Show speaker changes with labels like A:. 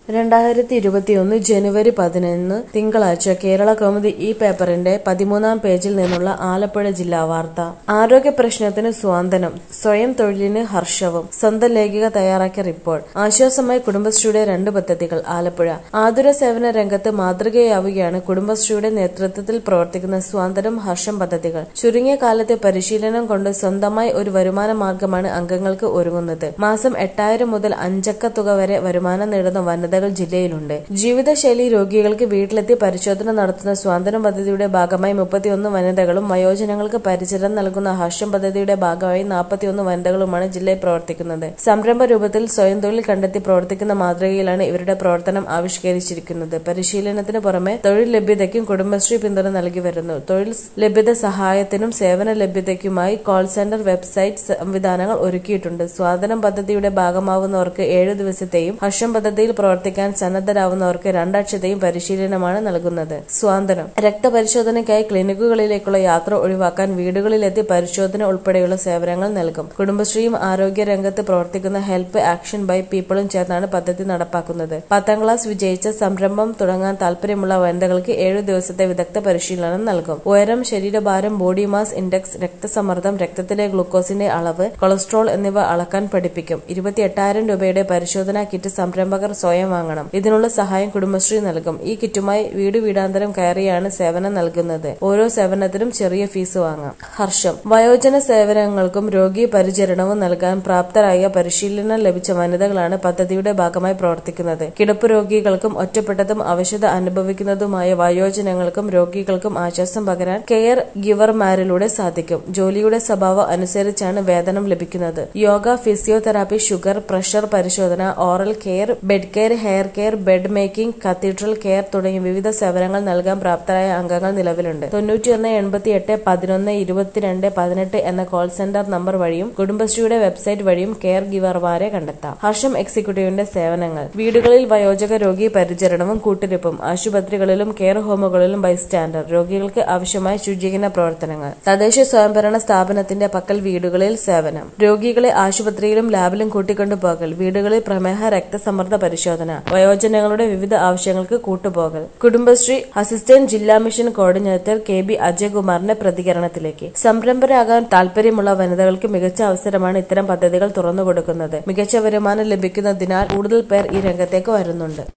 A: രണ്ടായിരത്തി ഇരുപത്തിയൊന്ന് ജനുവരി പതിനൊന്ന് തിങ്കളാഴ്ച കേരള കൗമുദി ഈ പേപ്പറിന്റെ പതിമൂന്നാം പേജിൽ നിന്നുള്ള ആലപ്പുഴ ജില്ലാ വാർത്ത ആരോഗ്യ പ്രശ്നത്തിന് സ്വാന്തനം സ്വയം തൊഴിലിന് ഹർഷവും സ്വന്തം ലേഖിക തയ്യാറാക്കിയ റിപ്പോർട്ട് ആശ്വാസമായി കുടുംബശ്രീയുടെ രണ്ട് പദ്ധതികൾ ആലപ്പുഴ ആതുര സേവന രംഗത്ത് മാതൃകയാവുകയാണ് കുടുംബശ്രീയുടെ നേതൃത്വത്തിൽ പ്രവർത്തിക്കുന്ന സ്വാന്തനം ഹർഷം പദ്ധതികൾ ചുരുങ്ങിയ കാലത്തെ പരിശീലനം കൊണ്ട് സ്വന്തമായി ഒരു വരുമാന മാർഗമാണ് അംഗങ്ങൾക്ക് ഒരുങ്ങുന്നത് മാസം എട്ടായിരം മുതൽ അഞ്ചക്ക തുക വരെ വരുമാനം നേടുന്ന വനിതകൾ ജില്ലയിലുണ്ട് ജീവിതശൈലി രോഗികൾക്ക് വീട്ടിലെത്തി പരിശോധന നടത്തുന്ന സ്വാതന്ത്ര്യം പദ്ധതിയുടെ ഭാഗമായി മുപ്പത്തിയൊന്ന് വനിതകളും വയോജനങ്ങൾക്ക് പരിചരണം നൽകുന്ന ഹർഷം പദ്ധതിയുടെ ഭാഗമായി നാൽപ്പത്തിയൊന്ന് വനിതകളുമാണ് ജില്ലയിൽ പ്രവർത്തിക്കുന്നത് സംരംഭ രൂപത്തിൽ സ്വയം തൊഴിൽ കണ്ടെത്തി പ്രവർത്തിക്കുന്ന മാതൃകയിലാണ് ഇവരുടെ പ്രവർത്തനം ആവിഷ്കരിച്ചിരിക്കുന്നത് പരിശീലനത്തിന് പുറമെ തൊഴിൽ ലഭ്യതയ്ക്കും കുടുംബശ്രീ പിന്തുണ നൽകി വരുന്നു തൊഴിൽ ലഭ്യത സഹായത്തിനും സേവന ലഭ്യതയ്ക്കുമായി കോൾ സെന്റർ വെബ്സൈറ്റ് സംവിധാനങ്ങൾ ഒരുക്കിയിട്ടുണ്ട് സ്വാതന്ത്ര്യം പദ്ധതിയുടെ ഭാഗമാവുന്നവർക്ക് ഏഴു ദിവസത്തെയും ഹർഷം പദ്ധതിയിൽ പ്രവർത്തിക്കാൻ സന്നദ്ധരാവുന്നവർക്ക് രണ്ടാഴ്ചത്തെയും പരിശീലനമാണ് നൽകുന്നത് സ്വാതന്ത്ര്യം രക്തപരിശോധനയ്ക്കായി ക്ലിനിക്കുകളിലേക്കുള്ള യാത്ര ഒഴിവാക്കാൻ വീടുകളിലെത്തി പരിശോധന ഉൾപ്പെടെയുള്ള സേവനങ്ങൾ നൽകും കുടുംബശ്രീയും ആരോഗ്യ രംഗത്ത് പ്രവർത്തിക്കുന്ന ഹെൽപ്പ് ആക്ഷൻ ബൈ പീപ്പിളും ചേർന്നാണ് പദ്ധതി നടപ്പാക്കുന്നത് പത്താം ക്ലാസ് വിജയിച്ച സംരംഭം തുടങ്ങാൻ താൽപര്യമുള്ള വനിതകൾക്ക് ഏഴു ദിവസത്തെ വിദഗ്ധ പരിശീലനം നൽകും ഉയരം ശരീരഭാരം ബോഡി മാസ് ഇൻഡെക്സ് രക്തസമ്മർദ്ദം രക്തത്തിലെ ഗ്ലൂക്കോസിന്റെ അളവ് കൊളസ്ട്രോൾ എന്നിവ അളക്കാൻ പഠിപ്പിക്കും ഇരുപത്തിയെട്ടായിരം രൂപയുടെ പരിശോധനാ കിറ്റ് സംരംഭകർ സ്വയം വാങ്ങണം ഇതിനുള്ള സഹായം കുടുംബശ്രീ നൽകും ഈ കിറ്റുമായി വീട് വീടാന്തരം കയറിയാണ് സേവനം നൽകുന്നത് ഓരോ സേവനത്തിനും ചെറിയ ഫീസ് വാങ്ങാം ഹർഷം വയോജന സേവനങ്ങൾക്കും രോഗി പരിചരണവും നൽകാൻ പ്രാപ്തരായ പരിശീലനം ലഭിച്ച വനിതകളാണ് പദ്ധതിയുടെ ഭാഗമായി പ്രവർത്തിക്കുന്നത് കിടപ്പ് രോഗികൾക്കും ഒറ്റപ്പെട്ടതും അവശത അനുഭവിക്കുന്നതുമായ വയോജനങ്ങൾക്കും രോഗികൾക്കും ആശ്വാസം പകരാൻ കെയർ ഗിവർമാരിലൂടെ സാധിക്കും ജോലിയുടെ സ്വഭാവം അനുസരിച്ചാണ് വേതനം ലഭിക്കുന്നത് യോഗ ഫിസിയോതെറാപ്പി ഷുഗർ പ്രഷർ പരിശോധന oral care bed care hair care bed making catheter care തുടങ്ങിയ വിവിധ സേവനങ്ങൾ നൽകാൻ പ്രാപ്തരായ അംഗങ്ങൾ നിലവിലുണ്ട് തൊണ്ണൂറ്റിയൊന്ന് എൺപത്തി എട്ട് പതിനൊന്ന് ഇരുപത്തിരണ്ട് പതിനെട്ട് എന്ന കോൾ സെന്റർ നമ്പർ വഴിയും കുടുംബശ്രീയുടെ വെബ്സൈറ്റ് വഴിയും കെയർ ഗിവർമാരെ കണ്ടെത്താം ഹർഷം എക്സിക്യൂട്ടീവിന്റെ സേവനങ്ങൾ വീടുകളിൽ വയോജക രോഗി പരിചരണവും കൂട്ടിരിപ്പും ആശുപത്രികളിലും കെയർ ഹോമുകളിലും ബൈസ്റ്റാൻഡർ രോഗികൾക്ക് ആവശ്യമായ ശുചീകരണ പ്രവർത്തനങ്ങൾ തദ്ദേശ സ്വയംഭരണ സ്ഥാപനത്തിന്റെ പക്കൽ വീടുകളിൽ സേവനം രോഗികളെ ആശുപത്രിയിലും ലാബിലും കൂട്ടിക്കൊണ്ടുപോകൽ വീടുകളിൽ പ്രമേഹ രക്തസമ്മർദ്ദ പരിശോധന വയോജനങ്ങളുടെ വിവിധ ആവശ്യങ്ങൾക്ക് കൂട്ടുപോകൽ കുടുംബശ്രീ അസിസ്റ്റന്റ് ജില്ലാ മിഷൻ കോർഡിനേറ്റർ കെ ബി അജയകുമാറിന്റെ പ്രതികരണത്തിലേക്ക് സംരംഭരാകാൻ താൽപര്യമുള്ള വനിതകൾക്ക് മികച്ച അവസരമാണ് ഇത്തരം പദ്ധതികൾ തുറന്നുകൊടുക്കുന്നത് മികച്ച വരുമാനം ലഭിക്കുന്നതിനാൽ കൂടുതൽ പേർ ഈ രംഗത്തേക്ക് വരുന്നുണ്ട്